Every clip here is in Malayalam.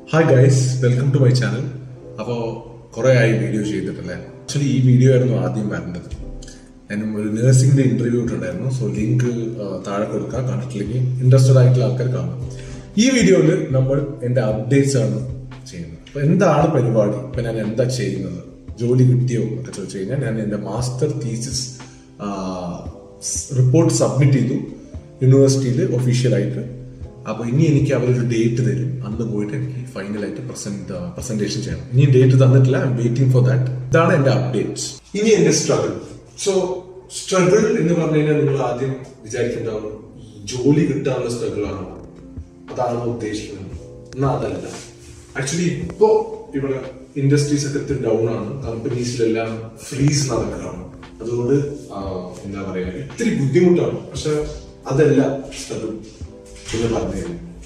Hi guys welcome to my channel അപ്പോൾ കുറേ ആയി വീഡിയോ ചെയ്തിട്ടല്ലേ ആക്ച്വലി ഈ വീഡിയോ ആയിരുന്നു ആദ്യം വരേണ്ടത് ഞാൻ ഒരു നഴ്സിംഗിന്റെ ഇന്റർവ്യൂ ഇട്ടുണ്ടായിരുന്നു സോ ലിങ്ക് താഴെ കൊടുക്കാം കണ്ടിട്ടില്ലെങ്കിൽ ഇൻട്രസ്റ്റഡ് ആയിട്ടുള്ള ആൾക്കാർ കാണാം ഈ വീഡിയോയിൽ നമ്മൾ എൻ്റെ അപ്ഡേറ്റ്സ് ആണ് ചെയ്യുന്നത് അപ്പോൾ എന്താണ് പരിപാടി ഇപ്പം ഞാൻ എന്താ ചെയ്യുന്നത് ജോലി കിട്ടിയോ എന്നൊക്കെ ചോദിച്ചു കഴിഞ്ഞാൽ ഞാൻ എൻ്റെ മാസ്റ്റർ തീസിസ് റിപ്പോർട്ട് സബ്മിറ്റ് ചെയ്തു യൂണിവേഴ്സിറ്റിയിൽ ഒഫീഷ്യലായിട്ട് അപ്പോൾ ഇനി എനിക്ക് അവരൊരു ഡേറ്റ് തരും അന്ന് പോയിട്ട് എനിക്ക് ഫൈനലായിട്ട് പ്രസന്റ് പ്രസന്റേഷൻ ചെയ്യണം ഇനി ഡേറ്റ് തന്നിട്ടില്ല I'm waiting for that ഇതാണ് എന്റെ അപ്ഡേറ്റ്സ് ഇനി എന്റെ സ്ട്രഗിൾ സോ സ്ട്രഗിൾ എന്ന് പറഞ്ഞു കഴിഞ്ഞാൽ നിങ്ങൾ ആദ്യം വിചാരിക്കുന്നുണ്ടാവും ഈ ജോലി കിട്ടാനുള്ള സ്ട്രഗിൾ ആണോ അതാണോ ഉദ്ദേശിക്കുന്നത് എന്നാ അതല്ല ആക്ച്വലി ഇപ്പോ ഇവിടെ ഇൻഡസ്ട്രീസ് ഒക്കെ ഇത്തിരി ഡൗൺ ആണ് കമ്പനീസിലെല്ലാം ഫ്രീസ് നടക്കുകയാണ് അതുകൊണ്ട് ആ, എന്താ പറയാ ഇത്തിരി ബുദ്ധിമുട്ടാണ് പക്ഷെ അതല്ല സ്ട്രഗിൾ എന്ന് പറഞ്ഞു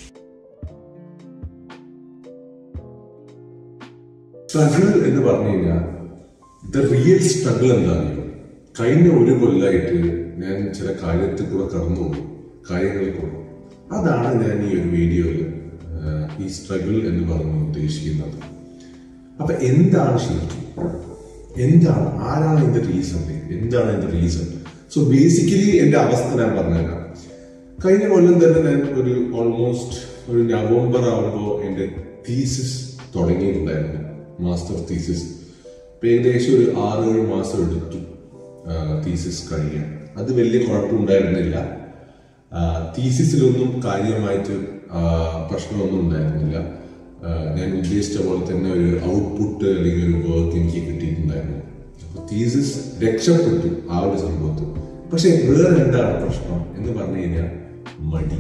സ്ട്രഗിൾ എന്ന് പറഞ്ഞു കഴിഞ്ഞാൽ ദ റിയൽ സ്ട്രഗിൾ എന്താണ് കഴിഞ്ഞ ഒരു കൊല്ലമായിട്ട് ഞാൻ ചില കാര്യത്തിൽ കൂടെ കടന്നുപോയി കാര്യങ്ങളിൽ കൂടെ അതാണ് ഞാൻ ഈ ഒരു വീഡിയോയിൽ ഈ സ്ട്രഗിൾ എന്ന് പറഞ്ഞ് ഉദ്ദേശിക്കുന്നത് അപ്പൊ എന്താണ് ശരിക്കും എന്താണ് ആരാണ് ഇതിന്റെ റീസൺ എന്താണ് ഇതിന്റെ റീസൺ സോ ബേസിക്കലി എന്റെ അവസ്ഥ ഞാൻ പറഞ്ഞുതരാം കഴിഞ്ഞ കൊല്ലം തന്നെ ഞാൻ ഒരു ഓൾമോസ്റ്റ് ഒരു നവംബർ ആവുമ്പോൾ എന്റെ തീസിസ് തുടങ്ങിയിട്ടുണ്ടായിരുന്നു മാസ്റ്റർ തീസിസ് ഇപ്പൊ ഏകദേശം ഒരു ആറ് ഏഴ് മാസം എടുത്തു തീസിസ് കഴിയാൻ അത് വലിയ കുഴപ്പമുണ്ടായിരുന്നില്ല തീസിസിലൊന്നും കാര്യമായിട്ട് ആ, പ്രശ്നമൊന്നും ഉണ്ടായിരുന്നില്ല ആ, ഞാൻ ഉദ്ദേശിച്ച പോലെ തന്നെ ഒരു ഔട്ട്പുട്ട് അല്ലെങ്കിൽ ഒരു വർക്ക് എനിക്ക് കിട്ടിയിട്ടുണ്ടായിരുന്നു തീസിസ് രക്ഷപ്പെട്ടു ആ ഒരു സംഭവത്തിൽ പക്ഷെ വേറെ എന്താണ് പ്രശ്നം എന്ന് പറഞ്ഞു കഴിഞ്ഞാൽ മടി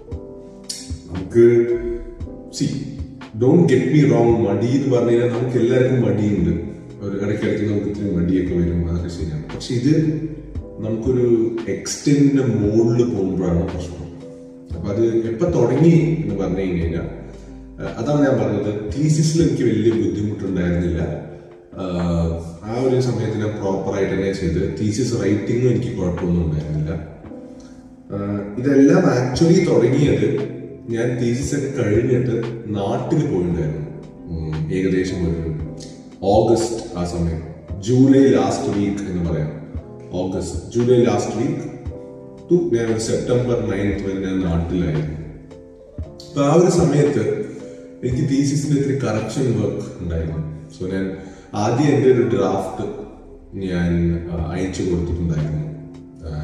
നമുക്ക് see don't get me wrong മടി എന്ന് പറഞ്ഞു കഴിഞ്ഞാൽ നമുക്ക് എല്ലാവർക്കും മടിയുണ്ട് ഒരു ഇടയ്ക്കിടയ്ക്ക് നമുക്ക് ഇത്തിരി മടിയൊക്കെ വരും അതൊക്കെ ശരിയാണ് പക്ഷെ ഇത് നമുക്കൊരു എക്സ്റ്റെന്റിന്റെ മുകളിൽ പോകുമ്പോഴാണ് പ്രശ്നം അപ്പൊ അത് എപ്പോ തുടങ്ങി എന്ന് പറഞ്ഞു കഴിഞ്ഞാൽ അഹ് അതാണ് ഞാൻ പറഞ്ഞത് തീസിസിൽ എനിക്ക് വലിയ ബുദ്ധിമുട്ടുണ്ടായിരുന്നില്ല ആഹ് ആ ഒരു സമയത്ത് ഞാൻ പ്രോപ്പർ ആയിട്ട് തന്നെ ചെയ്ത് തീസിസ് റൈറ്റിംഗും എനിക്ക് കുഴപ്പമൊന്നും ഉണ്ടായിരുന്നില്ല ആഹ് ഇതെല്ലാം ആക്ച്വലി തുടങ്ങിയത് ഞാൻ തീസിസ് ഒക്കെ കഴിഞ്ഞിട്ട് നാട്ടിൽ പോയിട്ടുണ്ടായിരുന്നു ഉം, ഏകദേശം ഒരു ഓഗസ്റ്റ് ആ സമയം ജൂലൈ ലാസ്റ്റ് വീക്ക് എന്ന് പറയാം August July last week to ഞാൻ ഒരു സെപ്റ്റംബർ നയൻത്ത് വരെ ഞാൻ നാട്ടിലായിരുന്നു അപ്പൊ ആ ഒരു സമയത്ത് എനിക്ക് തീസിസിന്റെ ഇത്തിരി കറക്ഷൻ വർക്ക് ഉണ്ടായിരുന്നു സോ ഞാൻ ആദ്യം എൻ്റെ ഒരു ഡ്രാഫ്റ്റ് ഞാൻ ആ, അയച്ചു കൊടുത്തിട്ടുണ്ടായിരുന്നു ആ,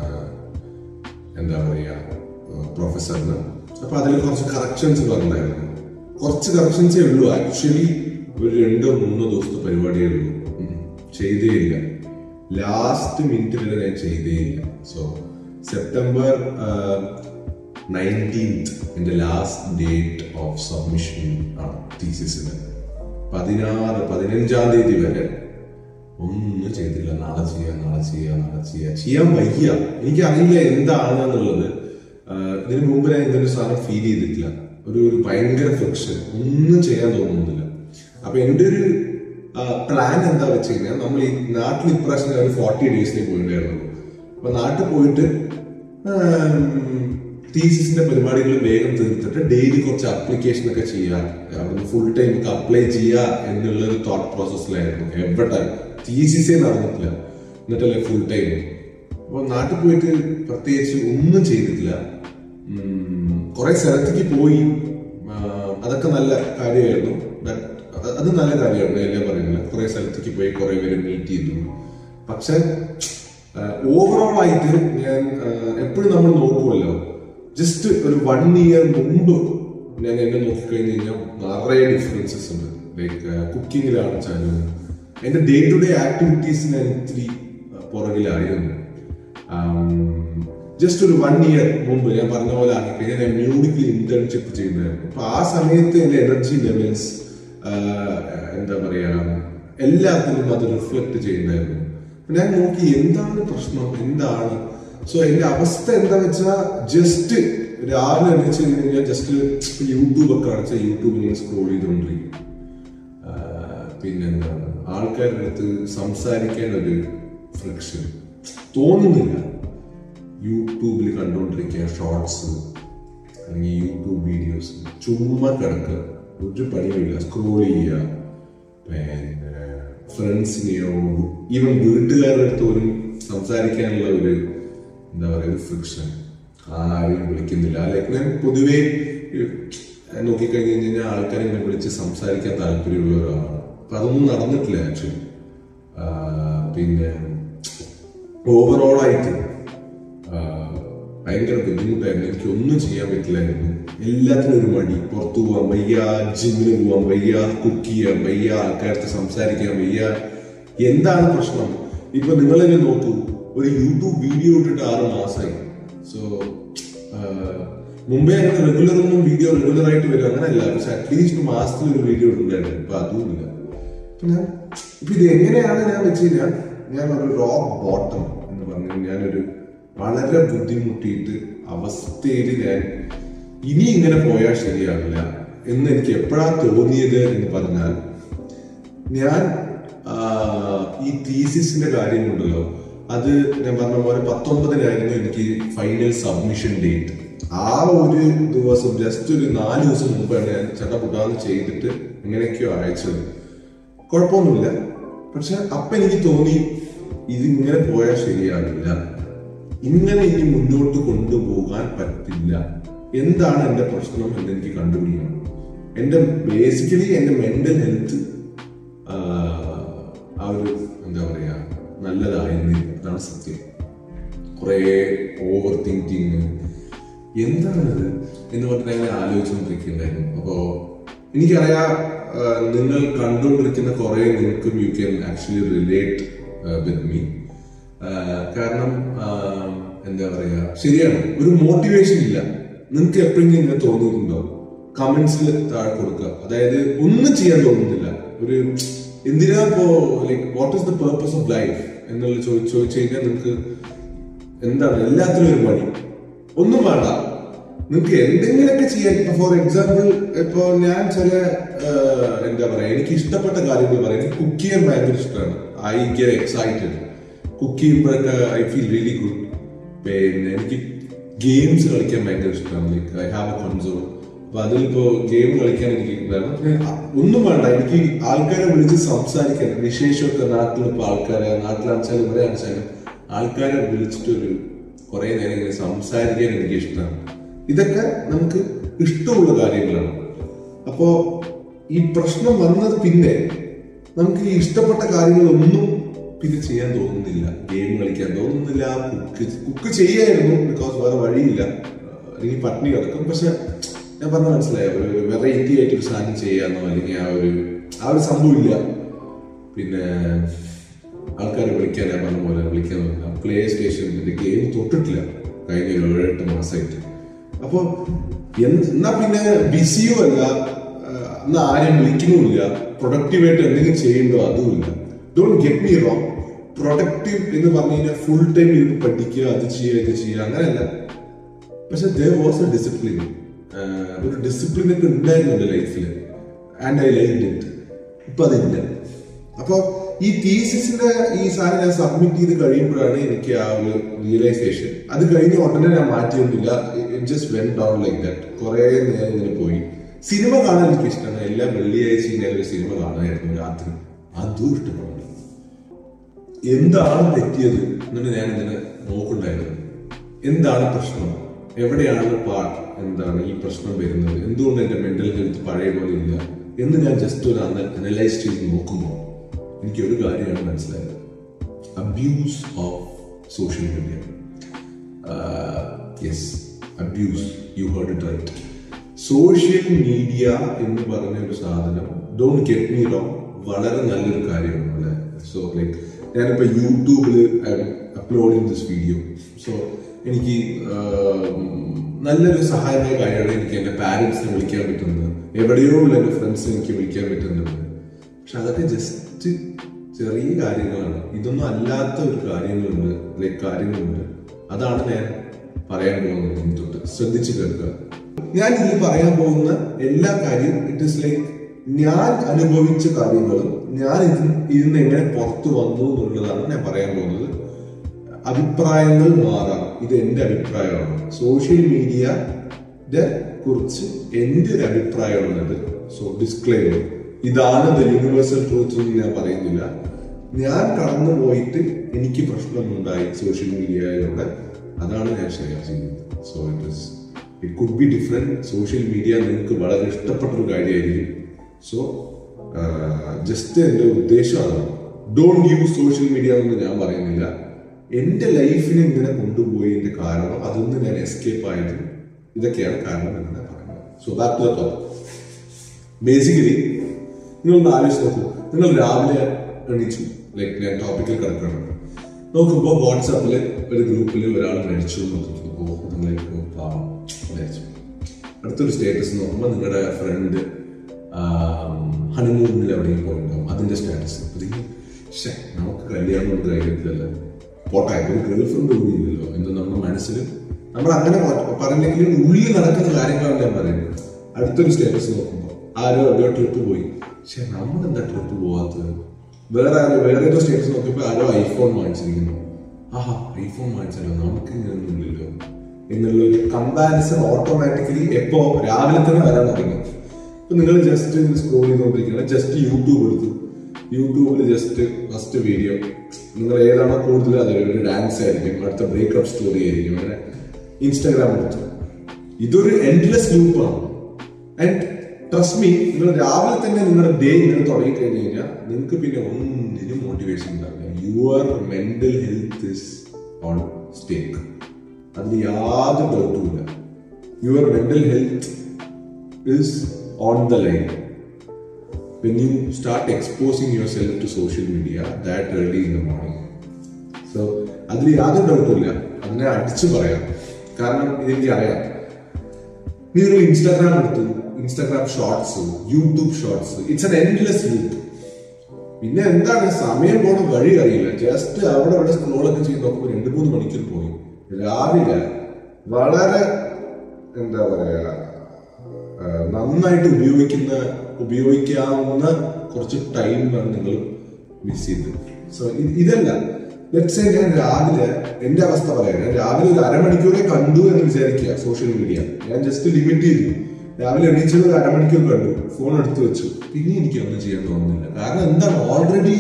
എന്താ പറയുക പ്രൊഫസറിന് അപ്പൊ അതിൽ കുറച്ച് കറക്ഷൻസ് പറഞ്ഞിട്ടുണ്ടായിരുന്നു കുറച്ച് കറക്ഷൻസേ ഉള്ളൂ ആക്ച്വലി ഒരു രണ്ടോ മൂന്നോ ദിവസത്തെ പരിപാടിയേ ഉള്ളൂ ഉം. ചെയ്തേ ഇല്ല ലാസ്റ്റ് മിനിറ്റ് വരെ ഞാൻ ചെയ്തേ ഇല്ല സോ സെപ്റ്റംബർ നയൻറ്റീൻത്ത് എൻ്റെ ലാസ്റ്റ് ഡേറ്റ് ഓഫ് സബ്മിഷൻ ആണ് തീസിസിന് പതിനാറ് പതിനഞ്ചാം തീയതി വരെ ഒന്നും ചെയ്തില്ല നാളെ ചെയ്യാം നാളെ ചെയ്യാം നാളെ ചെയ്യാം ചെയ്യാൻ വയ്യ എനിക്ക് അറിയില്ല എന്താണ് എന്നുള്ളത് ആഹ് ഇതിനു മുമ്പ് ഞാൻ ഇങ്ങനൊരു സാധനം ഫീൽ ചെയ്തിട്ടില്ല ഒരു ഒരു ഭയങ്കര ഫ്രിക്ഷൻ ഒന്നും ചെയ്യാൻ തോന്നുന്നില്ല അപ്പൊ എൻ്റെ ഒരു പ്ലാൻ എന്താ വെച്ച് കഴിഞ്ഞാൽ നമ്മൾ ഈ നാട്ടിൽ ഇപ്രാവശ്യം ഞാൻ ഒരു ഫോർട്ടി ഡേയ്സിന് പോയിട്ടുണ്ടായിരുന്നു അപ്പൊ നാട്ടിൽ പോയിട്ട് തീസിസിന്റെ പരിപാടികൾ വേഗം തീർത്തിട്ട് ഡെയിലി കുറച്ച് അപ്ലിക്കേഷൻ ഒക്കെ ചെയ്യാം അവിടുന്ന് ഫുൾ ടൈം ഒക്കെ അപ്ലൈ ചെയ്യുക എന്നുള്ള ഒരു തോട്ട് പ്രോസസ്സിലായിരുന്നു എവിടെ തീസിസേ നടന്നിട്ടില്ല എന്നിട്ടല്ലേ ഫുൾ ടൈം അപ്പൊ നാട്ടിൽ പോയിട്ട് പ്രത്യേകിച്ച് ഒന്നും ചെയ്തിട്ടില്ല ഉം, കുറെ സ്ഥലത്തേക്ക് പോയി ആ, അതൊക്കെ നല്ല കാര്യമായിരുന്നു But അത് അത് നല്ല കാര്യമാണ് എല്ലാം പറയുന്നില്ല കുറെ സ്ഥലത്തേക്ക് പോയി കുറെ പേര് മീറ്റ് ചെയ്തു പക്ഷെ ഓവറോൾ ആയിട്ട് ഞാൻ എപ്പോഴും നമ്മൾ നോക്കുമല്ലോ ജസ്റ്റ് ഒരു വൺ ഇയർ മുമ്പ് ഞാൻ എന്നെ നോക്കിക്കഴിഞ്ഞ് കഴിഞ്ഞാൽ നിറയെ ഡിഫറൻസസ് ഉണ്ട് ലൈക്ക് കുക്കിങ്ങിലാണ് വെച്ചാലും എന്റെ ഡേ ടു ഡേ ആക്ടിവിറ്റീസ് ഞാൻ ഇത്തിരി ആ, പുറകിലായിരുന്നു ജസ്റ്റ് ഒരു വൺ ഇയർ മുമ്പ് ഞാൻ പറഞ്ഞ പോലെ ആക്കിക്കഴിഞ്ഞാൽ ഞാൻ മ്യൂണിക്കിൽ ഇന്റേൺഷിപ്പ് ചെയ്യുന്നതായിരുന്നു അപ്പൊ ആ സമയത്ത് എന്റെ എനർജി ലെവൽസ് എന്താ പറയാ എല്ലാത്തിലും അത് റിഫ്ലക്ട് ചെയ്യുന്നതായിരുന്നു അപ്പൊ ഞാൻ നോക്കി എന്താണ് പ്രശ്നം എന്താണ് സോ എന്റെ അവസ്ഥ എന്താ വെച്ചാൽ ജസ്റ്റ് രാവിലെ എണീച്ച് കഴിഞ്ഞാൽ ജസ്റ്റ് യൂട്യൂബ് ഒക്കെ അടച്ച യൂട്യൂബ് ഇങ്ങനെ സ്ക്രോൾ ചെയ്തുകൊണ്ടിരിക്കും ആഹ് പിന്നെന്താണ് ആൾക്കാരുടെ അടുത്ത് സംസാരിക്കാൻ ഒരു ഫ്രിക്ഷൻ തോന്നുന്നില്ല യൂട്യൂബിൽ കണ്ടുകൊണ്ടിരിക്കുക ഷോർട്സ് അല്ലെങ്കിൽ യൂട്യൂബ് വീഡിയോസ് ചുമ്മാ കിടക്കുക ഒരു പണിയുമില്ല സ്ക്രോൾ ചെയ്യുക പിന്നെ ഫ്രണ്ട്സിനെയോ ഈവൻ വീട്ടുകാരുടെ അടുത്ത് പോലും സംസാരിക്കാനുള്ള ഒരു എന്താ പറയുക ഒരു ഫ്രിക്ഷൻ ആരെയും വിളിക്കുന്നില്ല ലൈക്ക് ഞാൻ പൊതുവേ ഏഹ്, നോക്കിക്കഴിഞ്ഞ് കഴിഞ്ഞാൽ ആൾക്കാരെ ഇങ്ങനെ വിളിച്ച് സംസാരിക്കാൻ താല്പര്യമുള്ള ഒരാളാണ് അപ്പൊ അതൊന്നും നടന്നിട്ടില്ല ആക്ച്വലി പിന്നെ ഓവറോൾ ആയിട്ട് ആഹ്, ഭയങ്കര ബുദ്ധിമുട്ടായിരുന്നു എനിക്ക് ഒന്നും ചെയ്യാൻ പറ്റില്ലായിരുന്നു എല്ലാത്തിനും ഒരു മടി പുറത്തു പോവാൻ വയ്യ ജിമ്മിന് പോവാൻ വയ്യ കുക്ക് ചെയ്യാൻ വയ്യ ആൾക്കാർക്ക് സംസാരിക്കാൻ വയ്യ എന്താണ് പ്രശ്നം ഇപ്പൊ നിങ്ങൾ തന്നെ നോക്കൂ ഒരു യൂട്യൂബ് വീഡിയോ ഇട്ടിട്ട് ആറ് മാസമായി സോ മുമ്പേ അങ്ങനെ റെഗുലർ ഒന്നും വീഡിയോ റെഗുലർ ആയിട്ട് വരും അങ്ങനെയല്ല പക്ഷെ അറ്റ്ലീസ്റ്റ് മാസത്തിൽ ഒരു വീഡിയോ ഉണ്ടായിരുന്നു ഇപ്പൊ അതുമില്ല അപ്പൊ ഞാൻ ഇപ്പൊ ഇത് എങ്ങനെയാണ് ഞാൻ വെച്ച് കഴിഞ്ഞാൽ ഞാൻ ഒരു റോക്ക് ബോട്ടം എന്ന് പറഞ്ഞു ഞാനൊരു വളരെ ബുദ്ധിമുട്ടിയിട്ട് അവസ്ഥയിൽ ഞാൻ ഇനി ഇങ്ങനെ പോയാൽ ശരിയാവില്ല എന്ന് എനിക്ക് എപ്പോഴാ തോന്നിയത് എന്ന് പറഞ്ഞാൽ ഞാൻ ആ, ഈ തീസിസിന്റെ കാര്യമുണ്ടല്ലോ അത് ഞാൻ പറഞ്ഞ പോലെ പത്തൊമ്പതിനായിരുന്നു എനിക്ക് ഫൈനൽ സബ്മിഷൻ ഡേറ്റ് ആ ഒരു ദിവസം ജസ്റ്റ് ഒരു നാല് ദിവസം മുമ്പാണ് ഞാൻ ചട്ടപുട്ടാന്ന് ചെയ്തിട്ട് എങ്ങനെയൊക്കെയോ അയച്ചത് കുഴപ്പമൊന്നുമില്ല പക്ഷെ അപ്പൊ എനിക്ക് തോന്നി ഇത് ഇങ്ങനെ പോയാൽ ശരിയാവില്ല ഇങ്ങനെ ഇനി മുന്നോട്ട് കൊണ്ടുപോകാൻ പറ്റില്ല എന്താണ് എന്റെ പ്രശ്നം എന്ന് എനിക്ക് കണ്ടുപിടിക്കണം എന്റെ ബേസിക്കലി എന്റെ മെന്റൽ ഹെൽത്ത് ആ ഒരു എന്താ പറയാ നല്ലതായിരുന്നില്ല അതാണ് സത്യം കുറെ ഓവർ തിങ്കിങ് എന്താണത് എന്ന് പറഞ്ഞിട്ട് അങ്ങനെ ആലോചിച്ചുകൊണ്ടിരിക്കുന്നുണ്ടായിരുന്നു അപ്പോ എനിക്കറിയാം ആ, നിങ്ങൾ കണ്ടുകൊണ്ടിരിക്കുന്ന കുറെ നിങ്ങൾക്കും you can actually relate with me കാരണം ആ, എന്താ പറയാ ശരിയാണ് ഒരു മോട്ടിവേഷൻ ഇല്ല നിങ്ങൾക്ക് എപ്പോഴെങ്കിലും ഇങ്ങനെ തോന്നിയിട്ടുണ്ടോ കമന്റ്സിൽ താഴെ കൊടുക്കുക അതായത് ഒന്നും ചെയ്യാൻ തോന്നുന്നില്ല ഒരു എന്തിനാ ഇപ്പോ like what is the purpose of life എന്നുള്ള ചോദിച്ചു ചോദിച്ചു കഴിഞ്ഞാൽ നിങ്ങൾക്ക് എന്താണ് എല്ലാത്തിനും ഒരു മടി ഒന്നും വേണ്ട നിങ്ങൾക്ക് എന്തെങ്കിലുമൊക്കെ ചെയ്യാൻ ഇപ്പൊ ഫോർ എക്സാമ്പിൾ ഇപ്പൊ ഞാൻ ചില ആ, എന്താ പറയാ എനിക്ക് ഇഷ്ടപ്പെട്ട കാര്യങ്ങൾ പറയാം എനിക്ക് കുക്ക് ചെയ്യാൻ ഭയങ്കര ഇഷ്ടമാണ് ഐ ഗെറ്റ് എക്സൈറ്റഡ് കുക്ക് ചെയ്യുമ്പോഴൊക്കെ ഐ ഫീൽ റിയലി ഗുഡ് പിന്നെ എനിക്ക് ഗെയിംസ് കളിക്കാൻ ഭയങ്കര ഇഷ്ടമാണ് like I have a console അപ്പൊ അതിലിപ്പോ ഗെയിം കളിക്കാൻ എനിക്ക് കാരണം ഞാൻ ഒന്നും വേണ്ട എനിക്ക് ആൾക്കാരെ വിളിച്ച് സംസാരിക്കാൻ വിശേഷമൊക്കെ നാട്ടിലിപ്പോ ആൾക്കാരെ നാട്ടിലാണെച്ചാലും ഇവിടെ ആണെച്ചാലും ആൾക്കാരെ വിളിച്ചിട്ടൊരു കുറെ നേരം ഇങ്ങനെ സംസാരിക്കാൻ എനിക്ക് ഇഷ്ടമാണ് ഇതൊക്കെ നമുക്ക് ഇഷ്ടമുള്ള കാര്യങ്ങളാണ് അപ്പോ ഈ പ്രശ്നം വന്നത് പിന്നെ നമുക്ക് ഈ ഇഷ്ടപ്പെട്ട കാര്യങ്ങളൊന്നും പിന്നെ ചെയ്യാൻ തോന്നുന്നില്ല ഗെയിം കളിക്കാൻ തോന്നുന്നില്ല കുക്ക് കുക്ക് ചെയ്യായിരുന്നു ബിക്കോസ് വേറെ വഴിയില്ല അല്ലെങ്കിൽ പട്ടിണി കിടക്കും പക്ഷെ ഞാൻ പറഞ്ഞ മനസ്സിലായോ ഒരു വെറൈറ്റി ആയിട്ട് ഒരു സാധനം ചെയ്യാന്നോ അല്ലെങ്കിൽ ആ ഒരു ആ ഒരു സംഭവം ഇല്ല പിന്നെ ആൾക്കാരെ വിളിക്കാൻ ഞാൻ പറഞ്ഞ പോലെ വിളിക്കാൻ പ്ലേ സ്റ്റേഷനിന്റെ ഗെയിം തൊട്ടിട്ടില്ല കഴിഞ്ഞ ഒരു ഏഴെട്ട് മാസമായിട്ട് അപ്പൊ എന്ത്- എന്നാ പിന്നെ ബിസിയും അല്ല ആ, എന്നാ ആരെയും വിളിക്കുന്നുമില്ല പ്രൊഡക്റ്റീവായിട്ട് എന്തെങ്കിലും ചെയ്യുന്നതോ അതുമില്ല don't get me wrong productive എന്ന് പറഞ്ഞു കഴിഞ്ഞാൽ ഫുൾ ടൈം ഇരുന്ന് പഠിക്കുക അത് ചെയ്യുക ഇത് ചെയ്യുക അങ്ങനെയല്ല പക്ഷെ ദർ വാസ് എ ഡിസിപ്ലിൻ ഒരു ഡിസിപ്ലിൻ ഒക്കെ ഉണ്ടായിരുന്നു എന്റെ ലൈഫിൽ ആൻഡ് ഐ ലൈക്ക് ഇറ്റ് ഇപ്പൊ അതില്ല അപ്പൊ ഈ തീസിസിന്റെ ഈ സാധനം ഞാൻ സബ്മിറ്റ് ചെയ്ത് കഴിയുമ്പോഴാണ് എനിക്ക് ആ ഒരു റിയലൈസേഷൻ അത് കഴിഞ്ഞ ഉടനെ ഞാൻ മാറ്റിയൊന്നുമില്ല just went down like that കുറെ നേരം ഇങ്ങനെ പോയി സിനിമ കാണാൻ എനിക്ക് ഇഷ്ടമാണ് എല്ലാ വെള്ളിയാഴ്ചയും ഞാൻ ഒരു സിനിമ കാണുമായിരുന്നു രാത്രി അതും ഇഷ്ടപ്പെടുന്നു എന്താണ് തെറ്റിയത് എന്നിട്ട് ഞാൻ ഇങ്ങനെ നോക്കുണ്ടായിരുന്നു എന്താണ് പ്രശ്നം എവിടെയാണ് പാ എന്താണ് ഈ പ്രശ്നം വരുന്നത് എന്തുകൊണ്ട് എന്റെ മെന്റൽ ഹെൽത്ത് പഴയ പോലെ ഇല്ല എന്ന് ഞാൻ ജസ്റ്റ് ഒരു അനലൈസ് ചെയ്ത് നോക്കുമ്പോൾ എനിക്ക് ഒരു കാര്യമാണ് മനസ്സിലായത് abuse of social media yes abuse you heard it right social media എന്ന് പറഞ്ഞ ഒരു സാധനം ഡോണ്ട് ഗെറ്റ് മീ റോങ് വളരെ നല്ലൊരു കാര്യമാണ് അല്ലെ സോ ലൈക്ക് ഞാനിപ്പോ യൂട്യൂബിൽ അപ്ലോഡിങ് ദിസ് വീഡിയോ സോ എനിക്ക് ആഹ്, നല്ലൊരു സഹായമായ കാര്യമാണ് എനിക്ക് എന്റെ പാരന്റ്സിനെ വിളിക്കാൻ പറ്റുന്നത് എവിടെയോ ഉള്ള എന്റെ ഫ്രണ്ട്സ് എനിക്ക് വിളിക്കാൻ പറ്റുന്നുണ്ട് പക്ഷെ അതൊക്കെ ജസ്റ്റ് ചെറിയ കാര്യങ്ങളാണ് ഇതൊന്നും അല്ലാത്ത ഒരു കാര്യങ്ങളുണ്ട് ലൈക്ക് കാര്യങ്ങളുണ്ട് അതാണ് ഞാൻ പറയാൻ പോകുന്നത് ഇനി തൊട്ട് ശ്രദ്ധിച്ചു കേൾക്കുക ഞാൻ ഇതിൽ പറയാൻ പോകുന്ന എല്ലാ കാര്യവും ഇറ്റ് ഇസ് ലൈക്ക് ഞാൻ അനുഭവിച്ച കാര്യങ്ങളും ഞാൻ ഇതിൽ ഇതിന്ന് എങ്ങനെ പുറത്തു വന്നു എന്നുള്ളതാണ് ഞാൻ പറയാൻ പോകുന്നത് അഭിപ്രായങ്ങൾ മാറാം ഇത് എന്റെ അഭിപ്രായമാണ് സോഷ്യൽ മീഡിയയുടെ കുറിച്ച് എന്റെ ഒരു അഭിപ്രായമുള്ളത് സോ ഡിസ്ക്ലെയിമർ ഇതാണ് ദ യൂണിവേഴ്സൽ ട്രൂത്ത് എന്ന് ഞാൻ പറയുന്നില്ല ഞാൻ കടന്നു പോയിട്ട് എനിക്ക് പ്രശ്നമുണ്ടായി സോഷ്യൽ മീഡിയയിലൂടെ അതാണ് ഞാൻ ഷെയർ ചെയ്യുന്നത് so it is it could be different social media നിങ്ങൾക്ക് വളരെ ഇഷ്ടപ്പെട്ട ഒരു കാര്യമായിരിക്കും സോ ജസ്റ്റ് എൻ്റെ ഉദ്ദേശം അതാണ് ഡോണ്ട് യൂസ് സോഷ്യൽ മീഡിയ എന്ന് ഞാൻ പറയുന്നില്ല എൻ്റെ ലൈഫിനെ ഇങ്ങനെ കൊണ്ടുപോയതിന്റെ കാരണം അതിൽ നിന്ന് ഞാൻ എസ്കേപ്പ് ആയത് ഇതൊക്കെയാണ് കാരണം എന്ന് ഞാൻ പറയുന്നത് so back to the top basically നിങ്ങൾ ആലോചിച്ച് നോക്കൂ നിങ്ങൾ രാവിലെ എണീച്ചു ലൈക്ക് ഞാൻ ടോപ്പിക്കിൽ കിടക്കണം നോക്കുമ്പോൾ വാട്സാപ്പിൽ ഒരു ഗ്രൂപ്പിൽ ഒരാൾ മരിച്ചു എന്ന് നോക്കുമ്പോൾ നിങ്ങൾ പാവം മരിച്ചു അടുത്തൊരു സ്റ്റേറ്റസ് നോക്കുമ്പോൾ നിങ്ങളുടെ ഫ്രണ്ട് ഹണിമൂണിൽ എവിടെയും പോയിട്ടുണ്ടാവും അതിന്റെ സ്റ്റാറ്റസ് പക്ഷേ നമുക്ക് കല്യാണം കൊണ്ട് കഴിഞ്ഞിട്ടില്ലല്ലോ പോട്ടെ ഒരു ഗേൾ ഫ്രണ്ട് കൂടി ഇല്ലല്ലോ എന്ന് നമ്മുടെ മനസ്സിൽ നമ്മൾ അങ്ങനെ പറഞ്ഞെങ്കിലും ഉള്ളിൽ നടക്കുന്ന കാര്യങ്ങളാണ് ഞാൻ പറയുന്നത് അടുത്തൊരു സ്റ്റേറ്റസ് നോക്കുമ്പോൾ ആരോ എവിടെയോ ട്രിപ്പ് പോയി പക്ഷെ നമ്മൾ എന്താ ട്രിപ്പ് പോവാത്തത് വേറെ ആരോ വേറെ ഏതോ സ്റ്റേറ്റസ് നോക്കിയപ്പോൾ ആരോ ഐഫോൺ വാങ്ങിച്ചിരിക്കുന്നു ആഹാ ഐഫോൺ വാങ്ങിച്ചല്ലോ നമുക്ക് ഇങ്ങനെയൊന്നും ഇല്ലല്ലോ എന്നുള്ള ഒരു കമ്പാരിസൺ ഓട്ടോമാറ്റിക്കലി എപ്പോ രാവിലെ തന്നെ വരാൻ തുടങ്ങി ഇപ്പൊ നിങ്ങൾ ജസ്റ്റ് സ്ക്രോൾ ചെയ്തുകൊണ്ടിരിക്കുകയാണ് ജസ്റ്റ് യൂട്യൂബ് എടുത്തു യൂട്യൂബിൽ ജസ്റ്റ് ഫസ്റ്റ് വീഡിയോ നിങ്ങൾ ഏതാണോ കൂടുതൽ അത് ഒരു ഡാൻസ് ആയിരിക്കും അടുത്ത ബ്രേക്കപ്പ് സ്റ്റോറി ആയിരിക്കും അങ്ങനെ ഇൻസ്റ്റാഗ്രാം എടുത്തു ഇതൊരു എൻഡ്ലെസ് ലൂപ്പാണ് ആൻഡ് ട്രസ്റ്റ് മീ നിങ്ങൾ രാവിലെ തന്നെ നിങ്ങളുടെ ഡേ ഇങ്ങനെ തുടങ്ങി കഴിഞ്ഞു കഴിഞ്ഞാൽ നിങ്ങൾക്ക് പിന്നെ ഒന്നിനും മോട്ടിവേഷൻ ഉണ്ടാവില്ല your mental health is on stake അതിൽ യാതൊരു ഡൗട്ടും ഇല്ല your mental health is on the line when you start exposing yourself to social media that early in the morning so അതിൽ യാതൊരു ഡൗട്ടും ഇല്ല അതിനെ അടിച്ചു പറയാം കാരണം ഇതെനിക്ക് അറിയാം നീ ഒരു ഇൻസ്റ്റാഗ്രാം എടുത്തു Instagram shorts YouTube shorts it's en endless loop പിന്നെ എന്താണ് സമയം പോണ വഴി അറിയില്ല ജസ്റ്റ് അവിടെ ഇവിടെ സ്ക്രോളൊക്കെ ചെയ്ത് നോക്കുമ്പോൾ രണ്ട് മൂന്ന് മണിക്കൂർ പോയി രാവിലെ വളരെ എന്താ പറയാ ആ, നന്നായിട്ട് ഉപയോഗിക്കുന്ന ഉപയോഗിക്കാവുന്ന കുറച്ച് ടൈമാണ് നിങ്ങൾ മിസ് ചെയ്തത് സോ ഇതല്ല ലെറ്റ്സ് ഞാൻ രാവിലെ എന്റെ അവസ്ഥ പറയാം ഞാൻ രാവിലെ ഒരു അരമണിക്കൂറെ കണ്ടു എന്ന് വിചാരിക്കുക സോഷ്യൽ മീഡിയ ഞാൻ ജസ്റ്റ് ലിമിറ്റ് ചെയ്തു രാവിലെ എണീച്ചത് ഒരു അരമണിക്കൂർ കണ്ടു ഫോൺ എടുത്തു വെച്ചു പിന്നെ എനിക്ക് ഒന്നും ചെയ്യാൻ തോന്നുന്നില്ല കാരണം എന്താണ് ഓൾറെഡി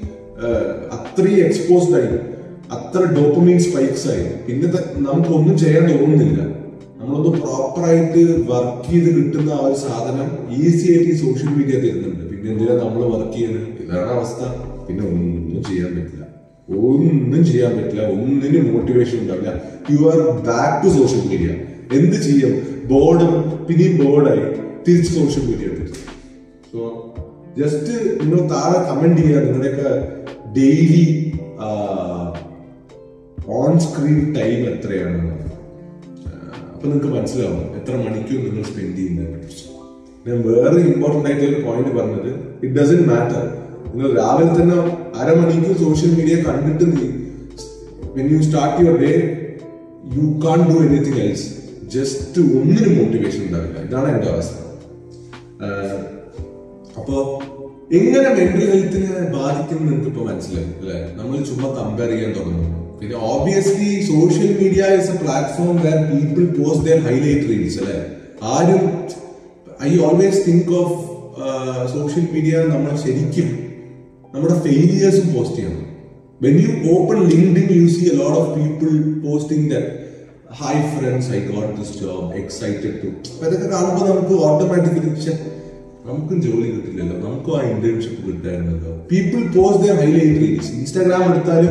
അത്രയും എക്സ്പോസ്ഡ് ആയി അത്ര ഡോപ്പമീൻ സ്പൈക്സ് ആയി പിന്നെ ത- നമുക്കൊന്നും ചെയ്യാൻ തോന്നുന്നില്ല നമ്മളൊന്ന് പ്രോപ്പറായിട്ട് വർക്ക് ചെയ്ത് കിട്ടുന്ന ആ ഒരു സാധനം ഈസി ആയിട്ട് ഈ സോഷ്യൽ മീഡിയ തരുന്നുണ്ട് പിന്നെ എന്തിനാ നമ്മൾ വർക്ക് ചെയ്യുന്നത് ഇതാണ് അവസ്ഥ പിന്നെ ഒന്നും ചെയ്യാൻ പറ്റില്ല ഒന്നും ചെയ്യാൻ പറ്റില്ല ഒന്നിനും മോട്ടിവേഷൻ ഉണ്ടാവില്ല you are back to social media എന്ത് ചെയ്യും ബോർഡ് പിന്നെയും ബോർഡായി തിരിച്ച് സോഷ്യൽ മീഡിയ എടുത്തു സോ ജസ്റ്റ് നിങ്ങൾ താഴെ കമന്റ് ചെയ്യുക നിങ്ങളുടെയൊക്കെ ഡെയിലി ഓൺ സ്ക്രീൻ ടൈം എത്രയാണെന്ന് അപ്പൊ നിങ്ങൾക്ക് മനസ്സിലാവും എത്ര മണിക്കൂർ നിങ്ങൾ സ്പെൻഡ് ചെയ്യുന്നത് ഞാൻ വേറെ ഇമ്പോർട്ടന്റ് ആയിട്ടുള്ള ഒരു പോയിന്റ് പറഞ്ഞത് ഇറ്റ് ഡസൻ മാറ്റർ നിങ്ങൾ രാവിലെ തന്നെ അരമണിക്കൂർ സോഷ്യൽ മീഡിയ കണ്ടിട്ട് നീ when you start your day you can't do anything else just ഒന്നിനും മോട്ടിവേഷൻ ഉണ്ടാവില്ല ഇതാണ് എന്റെ അവസ്ഥ ആഹ് അപ്പോ എങ്ങനെ മെന്റൽ ഹെൽത്തിനെ ബാധിക്കും നിങ്ങൾക്ക് ഇപ്പൊ മനസ്സിലായി അല്ലെ നമ്മൾ ചുമ്മാ കമ്പയർ ചെയ്യാൻ തുടങ്ങും പിന്നെ obviously social media is a platform where people post their highlight reels അല്ലെ ആരും I always think of social media നമ്മൾ ശരിക്കും നമ്മുടെ ഫെയിലിയേഴ്സും പോസ്റ്റ് ചെയ്യണം when you open LinkedIn you see a lot of people posting that hi friends I got this job excited to അതൊക്കെ കാണുമ്പോൾ നമുക്ക് ഓട്ടോമാറ്റിക്കലി നമുക്കും ജോലി കിട്ടില്ലല്ലോ നമുക്കും ആ ഇന്റേൺഷിപ്പ് കിട്ടായിരുന്നല്ലോ people post their highlight reels Instagram എടുത്താലും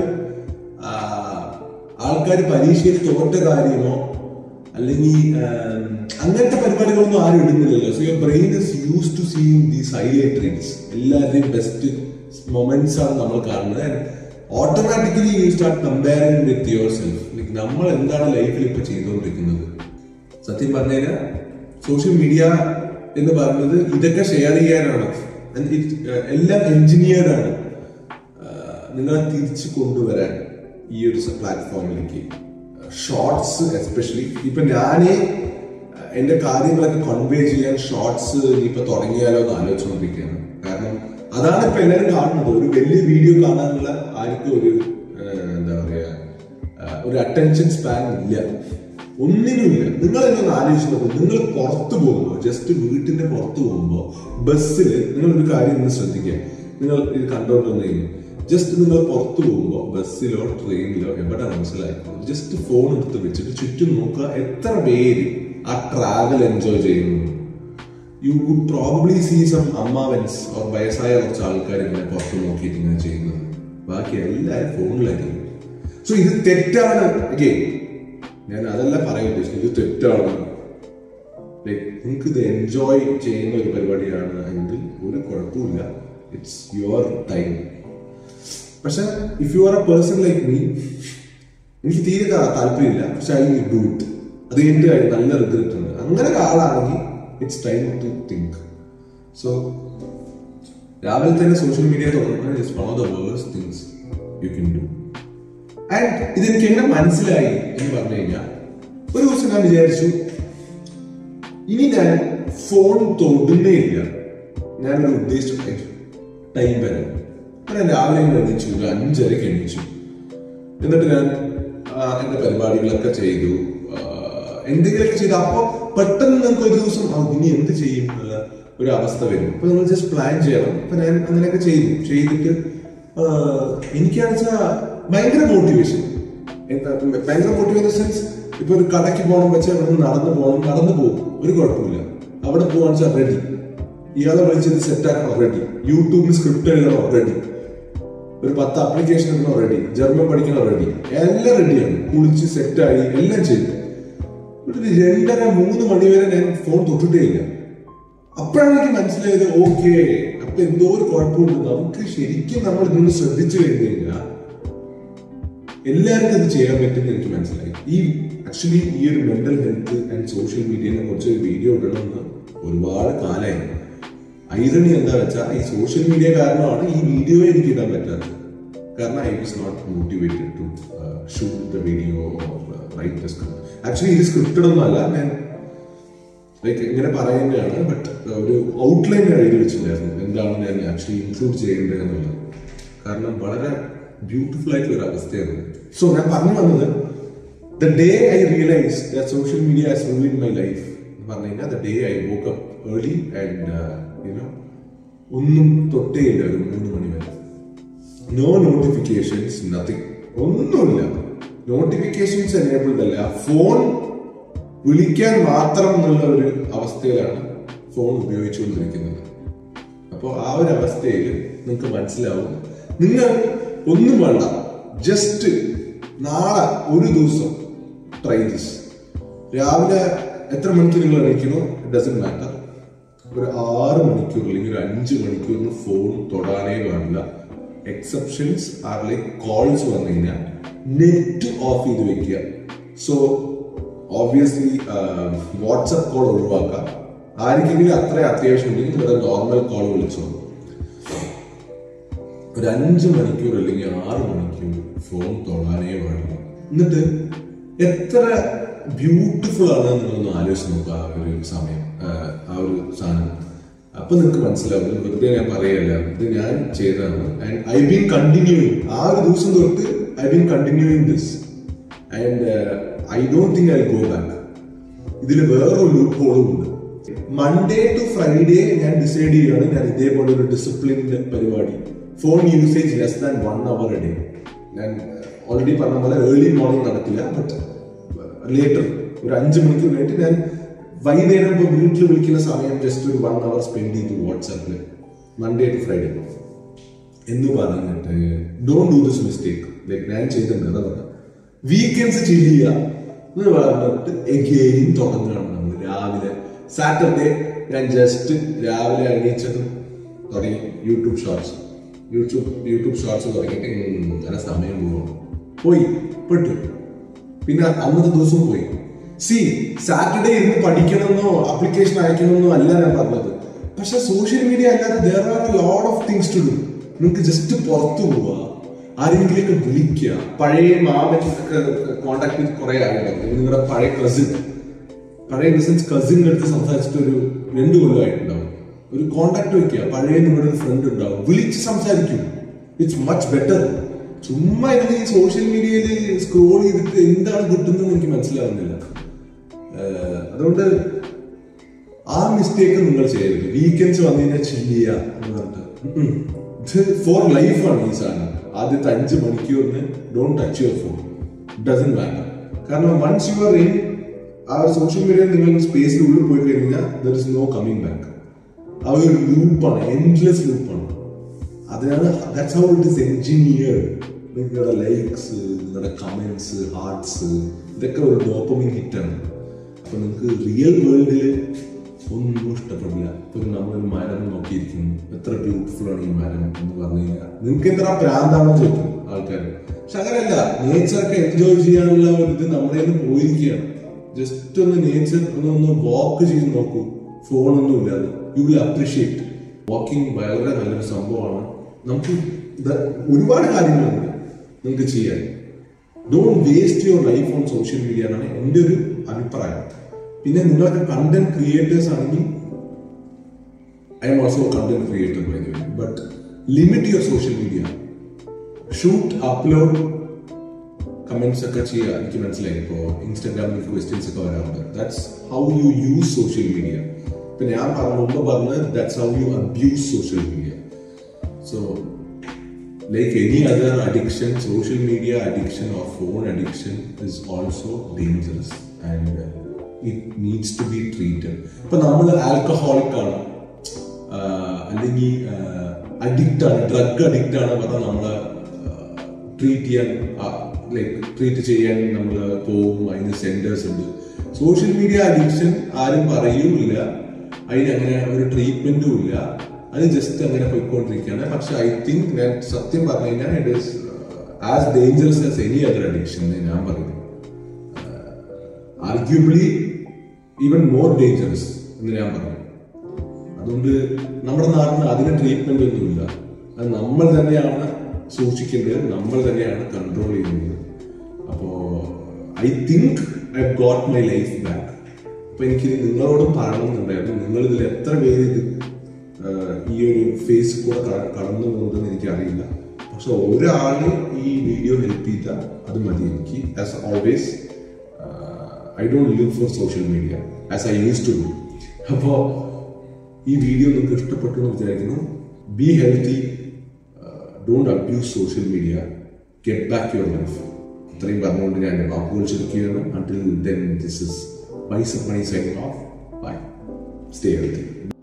ആൾക്കാർ പരീക്ഷയിൽ തോറ്റ കാര്യമോ അല്ലെങ്കിൽ ആം, അങ്ങനത്തെ പരിപാടികളൊന്നും ആരും ഇടുന്നില്ലല്ലോ so your brain is use to seeing these highlight reels എല്ലാവരുടെയും ബെസ്റ്റ് മൊമെന്റ്സ് ആണ് നമ്മൾ കാണുന്നത് automatically you start comparing with yourself like നമ്മൾ എന്താണ് ലൈഫിൽ ഇപ്പൊ ചെയ്തുകൊണ്ടിരിക്കുന്നത് സത്യം പറഞ്ഞു കഴിഞ്ഞാൽ സോഷ്യൽ മീഡിയ എന്ന് പറയുന്നത് ഇതൊക്കെ ഷെയർ ചെയ്യാനാണ് And it, uh, എല്ലാം എഞ്ചിനീയർഡ് ആണ് uh, നിങ്ങളെ തിരിച്ചു കൊണ്ടുവരാൻ ഈ ഒരു പ്ലാറ്റ്ഫോമിലേക്ക് ഷോർട്സ് എസ്പെഷ്യലി ഇപ്പൊ ഞാനേ uh, എന്റെ കാര്യങ്ങളൊക്കെ കൺവേ ചെയ്യാൻ ഷോർട്സ് ഇപ്പൊ തുടങ്ങിയാലോ എന്ന് ആലോചിച്ചുകൊണ്ടിരിക്കുകയാണ് കാരണം അതാണ് ഇപ്പൊ എല്ലാവരും കാണുന്നത് ഒരു വലിയ വീഡിയോ കാണാനുള്ള ആർക്കും ഒരു uh, എന്താ പറയാ uh, ഒരു അറ്റൻഷൻ സ്പാൻ ഇല്ല ഒന്നിനുമില്ല നിങ്ങൾ തന്നെ ഒന്ന് ആലോചിച്ച് നോക്കും നിങ്ങൾ പുറത്തു പോകുമ്പോൾ ജസ്റ്റ് വീട്ടിന്റെ പുറത്ത് പോകുമ്പോൾ ബസ്സിൽ നിങ്ങൾ ഒരു കാര്യം ഒന്ന് ശ്രദ്ധിക്കുക നിങ്ങൾ ഇത് കണ്ടോണ്ട് കഴിഞ്ഞു ജസ്റ്റ് നിങ്ങൾ പുറത്തു പോകുമ്പോൾ ബസ്സിലോ ട്രെയിനിലോ എവിടെ മനസ്സിലായിക്കോ ജസ്റ്റ് ഫോൺ എടുത്ത് വെച്ചിട്ട് ചുറ്റും നോക്കുക എത്ര പേര് ആ ട്രാവൽ എൻജോയ് ചെയ്യുന്നു you could probably see some അമ്മാവൻസ് ഓർ വയസ്സായ കുറച്ച് ആൾക്കാർ ഇങ്ങനെ പുറത്ത് നോക്കിയിട്ട് ഇങ്ങനെ ചെയ്യുന്നത് ബാക്കി എല്ലാവരും ഫോണിലായിരിക്കും സോ ഇത് തെറ്റാണ് again, ഞാൻ അതല്ല പറയാൻ ഉദ്ദേശിച്ചത് ഇത് തെറ്റാണ് ലൈക്ക് നിങ്ങൾക്ക് ഇത് എൻജോയ് ചെയ്യുന്ന ഒരു പരിപാടിയാണ് എങ്കിൽ ഒരു കുഴപ്പമില്ല ഇറ്റ്സ് യുവർ ടൈം പക്ഷെ if you are a person like me എനിക്ക് തീരെ താ- താല്പര്യമില്ല പക്ഷെ ഐ ഡു ഇറ്റ് അത് കഴിഞ്ഞിട്ട് നല്ല റിഗ്രറ്റ് ഉണ്ട് അങ്ങനെ ഒരാളാണെങ്കിൽ it's time to think so രാവിലെ തന്നെ സോഷ്യൽ മീഡിയ തുറക്കുന്നത് it's one of the worst things you can do and ഇതെനിക്ക് എങ്ങനെ മനസ്സിലായി എന്ന് പറഞ്ഞു കഴിഞ്ഞാൽ ഒരു ദിവസം ഞാൻ വിചാരിച്ചു ഇനി ഞാൻ ഫോൺ തൊടുന്നേ ഇല്ല ഞാനൊരു ഉദ്ദേശിച്ച ടൈം വരെ അപ്പൊ ഞാൻ രാവിലെ ഇങ്ങനെ എണീച്ചു ഒരു അഞ്ചരക്ക് എണീച്ചു എന്നിട്ട് ഞാൻ ആ, എന്റെ പരിപാടികളൊക്കെ ചെയ്തു ആ, എന്തെങ്കിലുമൊക്കെ ചെയ്തു അപ്പൊ പെട്ടെന്ന് നിങ്ങൾക്ക് ഒരു ദിവസം ആ, ഇനി എന്ത് ചെയ്യും എന്നുള്ള ഒരു അവസ്ഥ വരും അപ്പൊ നമ്മൾ ജസ്റ്റ് പ്ലാൻ ചെയ്യണം അപ്പൊ ഞാൻ അങ്ങനെയൊക്കെ ചെയ്തു ചെയ്തിട്ട് ആ, എനിക്കാണെന്ന് വെച്ചാൽ ഭയങ്കര മോട്ടിവേഷൻ എന്താ ഭയങ്കര മോട്ടിവേഷൻ സെൻസ് ഇപ്പൊ ഒരു കടയ്ക്ക് പോകണം വെച്ചാൽ അവിടെ നിന്ന് നടന്നു പോകണം നടന്നു പോകും ഒരു കുഴപ്പമില്ല അവിടെ പോകാന്ന് വെച്ചാൽ റെഡി ഇയാളെ വിളിച്ചത് സെറ്റ് ആക്കണം റെഡി യൂട്യൂബിൽ സ്ക്രിപ്റ്റ് എഴുതണം റെഡി ഒരു പത്ത് ആപ്ലിക്കേഷൻ ഇടണോ റെഡി ജർമ്മൻ പഠിക്കണോ റെഡി എല്ലാം റെഡിയാണ് കുളിച്ച് സെറ്റായി എല്ലാം ചെയ്തു ഒരു രണ്ടര മൂന്ന് മണി വരെ ഞാൻ ഫോൺ തൊട്ടിട്ടേ ഇല്ല അപ്പോഴാണ് എനിക്ക് മനസ്സിലായത് ഓക്കെ അപ്പൊ എന്തോ ഒരു കുഴപ്പമുണ്ട് നമുക്ക് ശരിക്കും നമ്മൾ ഇതൊന്ന് ശ്രദ്ധിച്ചു കഴിഞ്ഞു കഴിഞ്ഞാൽ എല്ലാവർക്കും ഇത് ചെയ്യാൻ പറ്റുമെന്ന് എനിക്ക് മനസ്സിലായി ഈ ആക്ച്വലി ഈ ഒരു മെന്റൽ ഹെൽത്ത് ആൻഡ് സോഷ്യൽ മീഡിയനെ കുറിച്ച് ഒരു വീഡിയോ ഇടണമെന്ന് ഒരുപാട് കാലമായി ഐറണി എന്താ വെച്ചാൽ ഈ സോഷ്യൽ മീഡിയ കാരണമാണ് ഈ വീഡിയോ എനിക്ക് ഇടാൻ പറ്റാത്തത് കാരണം I was not motivated to shoot the video write the script actually ഇത് സ്ക്രിപ്റ്റഡ് ഒന്നുമല്ല ഞാൻ ലൈക്ക് ഇങ്ങനെ പറയുന്നതാണ് ബട്ട് ഒരു ഔട്ട്ലൈൻ എഴുതി വെച്ചിട്ടുണ്ടായിരുന്നു എന്താണ് ഞാൻ ആക്ച്വലി ഇൻക്ലൂഡ് ചെയ്യേണ്ടത് എന്നുള്ളത് കാരണം വളരെ ബ്യൂട്ടിഫുൾ ആയിട്ടുള്ള ഒരു അവസ്ഥയാണ് സോ ഞാൻ പറഞ്ഞു വന്നത് the day I realise social media has ruin my life എന്ന് പറഞ്ഞു കഴിഞ്ഞാൽ the day I woke up early and you know ഒന്നും തൊട്ടേ ഇല്ല ഒരു മൂന്ന് മണി വരെ നോ നോട്ടിഫിക്കേഷൻസ് നത്തിങ് ഒന്നുമില്ല നോട്ടിഫിക്കേഷൻസ് എനേബിൾഡ് അല്ല ഫോൺ വിളിക്കാൻ മാത്രം എന്നുള്ള ഒരു അവസ്ഥയിലാണ് ഫോൺ ഉപയോഗിച്ചുകൊണ്ടിരിക്കുന്നത് അപ്പോൾ ആ ഒരു അവസ്ഥയിൽ നിങ്ങൾക്ക് മനസ്സിലാവും നിങ്ങൾ ഒന്നും വേണ്ട ജസ്റ്റ് നാളെ ഒരു ദിവസം ട്രൈ ദിസ് രാവിലെ എത്ര മണിക്ക് നിങ്ങൾ എണീക്കണോ ഡസൻ മാറ്റർ ഒരു ആറ് മണിക്കൂർ അല്ലെങ്കിൽ ഒരു അഞ്ച് മണിക്കൂറിന് ഫോൺ തൊടാനേ പാടില്ല എക്സെപ്ഷൻസ് ആർ ലൈക്ക് കോൾസ് വന്നു കഴിഞ്ഞാൽ നെറ്റ് ഓഫ് ചെയ്ത് വെക്കുക സോ ഓബിയസ്ലി വാട്സപ്പ് കോൾ ഒഴിവാക്കുക ആർക്കെങ്കിലും അത്ര അത്യാവശ്യം ഉണ്ടെങ്കിൽ നിങ്ങളുടെ നോർമൽ കോൾ വിളിച്ചോ ഒരു അഞ്ച് മണിക്കൂർ അല്ലെങ്കിൽ ആറ് മണിക്കൂർ ഫോൺ തൊടാനേ പാടില്ല എന്നിട്ട് എത്ര ബ്യൂട്ടിഫുൾ ആണ് നിങ്ങളൊന്ന് ആലോചിച്ച് നോക്കുക ആ ഒരു സമയം ആ, ആ ഒരു സാധനം അപ്പൊ നിങ്ങൾക്ക് മനസ്സിലാവും ഇത് വെറുതെ ഞാൻ പറയല്ല ഇത് ഞാൻ ചെയ്തതാണ് ആൻഡ് ഐ ബീൻ കണ്ടിന്യൂയിങ് ആ ഒരു ദിവസം തൊട്ട് I been continuing this and I don't think I go back ഇതിൽ വേറൊരു ലൂപ്പ് ഹോളും ഉണ്ട് മൺഡേ ടു ഫ്രൈഡേ ഞാൻ ഡിസൈഡ് ചെയ്യുകയാണ് ഞാൻ ഇതേപോലെ ഒരു ഡിസിപ്ലിൻഡ് പരിപാടി phone usage less than one hour a day ഞാൻ ഓൾറെഡി പറഞ്ഞ പോലെ ഏർലി മോർണിംഗ് നടക്കില്ല ബട്ട് ലേറ്റർ ഒരു അഞ്ച് മണിക്കൂർ കഴിഞ്ഞിട്ട് ഞാൻ വൈകുന്നേരം ഇപ്പോൾ വീട്ടിൽ വിളിക്കുന്ന സമയം ജസ്റ്റ് ഒരു വൺ അവർ സ്പെൻഡ് ചെയ്തു വാട്സാപ്പിൽ മൺഡേ ടു ഫ്രൈഡേ എന്ന് പറഞ്ഞിട്ട് don't do this mistake like ഞാൻ ചെയ്തിട്ടുണ്ട് അതാ പറഞ്ഞത് വീക്കെൻഡ്സ് ചിൽ ചെയ്യുക എന്ന് പറഞ്ഞിട്ട് എഗെയിൻ തുടങ്ങുകയാണ് നമ്മൾ രാവിലെ സാറ്റർഡേ ഞാൻ ജസ്റ്റ് രാവിലെ എണീച്ചതും തുടങ്ങി YouTube shorts YouTube YouTube shorts തുടങ്ങിയിട്ട് അങ്ങനെ സമയം പോകും പോയി പെട്ടു പിന്നെ അന്നത്തെ ദിവസം പോയി സി സാറ്റർഡേ ഇരുന്ന് പഠിക്കണമെന്നോ ആപ്ലിക്കേഷൻ അയക്കണമെന്നോ അല്ല ഞാൻ പറഞ്ഞത് പക്ഷെ സോഷ്യൽ മീഡിയ അല്ലാതെ there are a lot of things to do നിങ്ങൾക്ക് ജസ്റ്റ് പുറത്തു പോവുക ആരെങ്കിലുമൊക്കെ വിളിക്കുക പഴയ മാമനൊക്കെ കോണ്ടാക്ട് ചെയ്ത് കുറെ ആയിട്ടുണ്ടാവും നിങ്ങളുടെ പഴയ കസിൻ പഴയ ബിസിനസ് കസിൻ്റെ അടുത്ത് സംസാരിച്ചിട്ട് ഒരു രണ്ട് കൊല്ലമായിട്ടുണ്ടാവും ഒരു കോണ്ടാക്ട് വെക്കുക പഴയ നിങ്ങളുടെ ഒരു ഫ്രണ്ട് ഉണ്ടാവും വിളിച്ച് സംസാരിക്കും ഇറ്റ്സ് മച്ച് ബെറ്റർ ചുമ്മാ ഇരുന്ന് ഈ സോഷ്യൽ മീഡിയയിൽ സ്ക്രോൾ ചെയ്തിട്ട് എന്താണ് കിട്ടുന്നത് എനിക്ക് മനസ്സിലാവുന്നില്ല ഏഹ് അതുകൊണ്ട് ആ മിസ്റ്റേക്ക് നിങ്ങൾ ചെയ്യരുത് വീക്കെൻഡ്സ് വന്നു കഴിഞ്ഞാൽ ചില്ല് ചെയ്യുക എന്ന് പറഞ്ഞിട്ട് ഇത് ഫോർ ലൈഫാണ് ഈ സാധനം ആദ്യത്തെ അഞ്ച് മണിക്കൂറിന് don't touch your phone doesn't matter കാരണം വൺസ് യു ആർ ഇൻ ആ ഒരു സോഷ്യൽ മീഡിയ നിങ്ങൾ സ്പേസിൽ ഉള്ളിൽ പോയി കഴിഞ്ഞാൽ there is no coming back ആ ഒരു ലൂപ്പാണ് എൻഡ്ലെസ് ലൂപ്പാണ് അതിനാണ് that's how it is engineer നിങ്ങളുടെ ലൈക്സ് നിങ്ങളുടെ കമന്റ്സ് ഹാർട്സ് ഇതൊക്കെ ഒരു ഡോപ്പമിൻ ഹിറ്റാണ് അപ്പൊ നിങ്ങൾക്ക് റിയൽ വേൾഡിൽ ഒന്നും ഇഷ്ടപ്പെടില്ല ഇപ്പൊ നമ്മളൊരു മരം നോക്കിയിരിക്കുന്നു എത്ര ബ്യൂട്ടിഫുൾ ആണ് ഈ മരം എന്ന് പറഞ്ഞു കഴിഞ്ഞാൽ നിങ്ങൾക്ക് എത്ര പ്രാന്താണോ ചോദിക്കും ആൾക്കാർ പക്ഷെ അങ്ങനെയല്ല നേച്ചറൊക്കെ എൻജോയ് ചെയ്യാനുള്ള ഒരു ഇത് നമ്മുടെ കയ്യിൽ നിന്ന് പോയിരിക്കുകയാണ് ജസ്റ്റ് ഒന്ന് നേച്ചർ ഒന്ന് ഒന്ന് വാക്ക് ചെയ്ത് നോക്കൂ ഫോണൊന്നും ഇല്ലാതെ യു വിൽ അപ്രിഷിയേറ്റ് വാക്കിംഗ് വളരെ നല്ലൊരു സംഭവമാണ് നമുക്ക് ഇത് ഒരുപാട് കാര്യങ്ങളുണ്ട് നിങ്ങൾക്ക് ചെയ്യാൻ don't waste your life on social media എന്നാണ് എൻ്റെ ഒരു അഭിപ്രായം പിന്നെ നിങ്ങളൊക്കെ കണ്ടന്റ് ക്രിയേറ്റേഴ്സ് ആണെങ്കിൽ I'm also content creator by the way but limit your social media shoot upload comments ഒക്കെ ചെയ്യുക എനിക്ക് മനസ്സിലായി ഇപ്പോൾ ഇൻസ്റ്റാഗ്രാമിൽ ക്വസ്റ്റ്യൻസ് ഒക്കെ വരാറുണ്ട് that's how you use social media ഇപ്പൊ ഞാൻ പറഞ്ഞ മുമ്പ് പറഞ്ഞത് that's how you abuse social media so like any other addiction, social media addiction or phone addiction is also dangerous and uh, it needs to be treated. ഇപ്പൊ നമ്മൾ ആൽക്കഹോളിക് ആണ് ആഹ് അല്ലെങ്കിൽ അഡിക്റ്റ് ആണ് ഡ്രഗ് അഡിക്റ്റ് ആണ് പറഞ്ഞാൽ നമ്മളെ ട്രീറ്റ് ചെയ്യാൻ ലൈക്ക് ട്രീറ്റ് ചെയ്യാൻ നമ്മൾ പോകും അതിന് സെന്റേഴ്സ് ഉണ്ട് സോഷ്യൽ മീഡിയ അഡിക്ഷൻ ആരും പറയൂല അതിന് അങ്ങനെ ഒരു ട്രീറ്റ്മെന്റും ഇല്ല അത് ജസ്റ്റ് അങ്ങനെ പോയിക്കൊണ്ടിരിക്കുകയാണ് പക്ഷെ ഐ തിങ്ക് ഞാൻ സത്യം പറഞ്ഞു കഴിഞ്ഞാൽ it is as dangerous as any other addiction എന്ന് ഞാൻ പറയുന്നു ആർഗ്യൂബിളി ഈവൻ മോർ ഡേഞ്ചറസ് എന്ന് ഞാൻ പറഞ്ഞു അതുകൊണ്ട് നമ്മുടെ നാട്ടിൽ അതിന് ട്രീറ്റ്മെന്റ് ഒന്നുമില്ല അത് നമ്മൾ തന്നെയാണ് സൂക്ഷിക്കേണ്ടത് നമ്മൾ തന്നെയാണ് കൺട്രോൾ ചെയ്യുന്നത് അപ്പോ I think I got my life back അപ്പൊ എനിക്ക് നിങ്ങളോടും പറയണമെന്നുണ്ടായിരുന്നു നിങ്ങൾ ഇതിൽ എത്ര പേര് ഇത് ആഹ്, ഈ ഒരു ഫേസ് കൂടെ ക- കടന്നു പോകുന്നതെന്ന് എനിക്ക് അറിയില്ല പക്ഷെ ഒരാള് ഈ വീഡിയോ ഹെൽപ്പ് ചെയ്താൽ അത് മതി എനിക്ക് as always I don't live for social media as I use to do അപ്പോ ഈ വീഡിയോ നിങ്ങൾക്ക് ഇഷ്ടപ്പെട്ടു എന്ന് വിചാരിക്കുന്നു be healthy don't abuse social media get back your life ഇത്രയും പറഞ്ഞുകൊണ്ട് ഞാൻ എൻ്റെ വാക്കുകൾ ചുരുക്കുകയാണ് until then this is bye supply sign off bye stay healthy